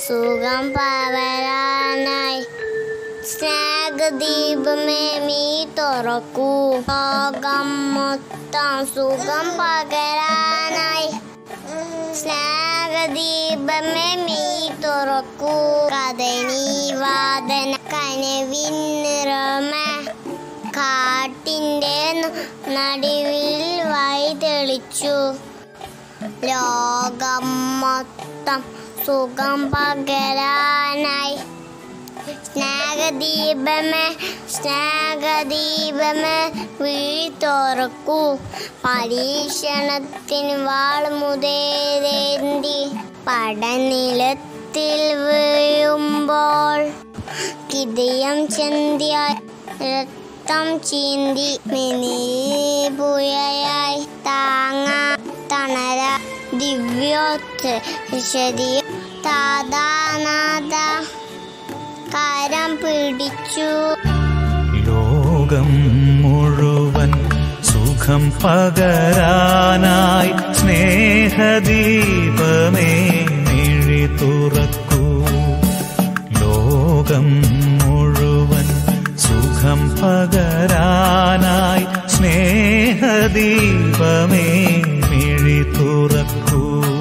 സുഖം പകരാനായി സ്നേഹദീപമേ നീ തുറക്കൂ ലോകം മൊത്തം സുഖം പകരാനായി സ്നേഹദീപമേ നീ തുറക്കൂ കഥനീ വാദന കനവിൻ നിറമേ കാട്ടിൻ്റെ നടുവിൽ വഴി തെളിച്ചു ലോകം മൊത്തം സുഖം പകരാനായി സ്നേഹദീപമേ സ്നേഹദീപമേ വീഴ് തുറക്കൂ പരീക്ഷണത്തിന് വാൾമുതേന്തി പടനിലത്തിൽ വീഴുമ്പോൾ കിതയം ചെന്തിയായി രക്തം ചീന്തി മിനിപുയയായി താങ്ങ തണര ദിവ്യോത്ശരി താതാനാഥ കരം പിടിച്ചു ലോകം മുഴുവൻ സുഖം പകരാനായി സ്നേഹദീപമേ മിഴി തുറക്കൂ ലോകം മുഴുവൻ സുഖം പകരാനായി സ്നേഹദീപമേ മിഴി തുറക്കൂ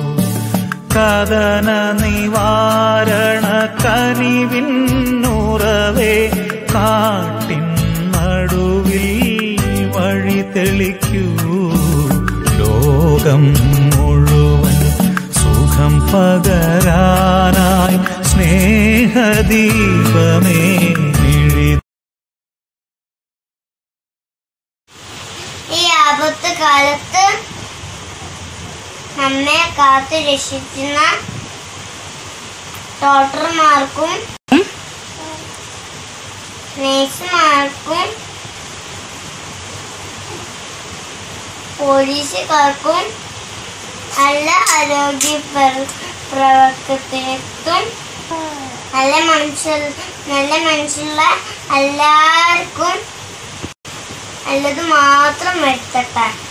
കഥന നിവാരണ കനിവിന്നുറവേ കാട്ടിൻ നടുവിൽ വഴി തെളിക്കൂ ലോകം മുഴുവൻ സുഖം പകരാനായി സ്നേഹദീപമേ മിഴി ഈ ആപത്ത് കാലത്ത് നമ്മെ കാത്തു രക്ഷിക്കുന്ന ഡോക്ടർമാർക്കും നേഴ്സുമാർക്കും പോലീസുകാർക്കും നല്ല ആരോഗ്യ പ്ര- പ്രവർത്തകർക്കും നല്ല മനുഷ്യ നല്ല മനുഷ്യരുള്ള എല്ലാവർക്കും നല്ലത് മാത്രം വരുത്തട്ടെ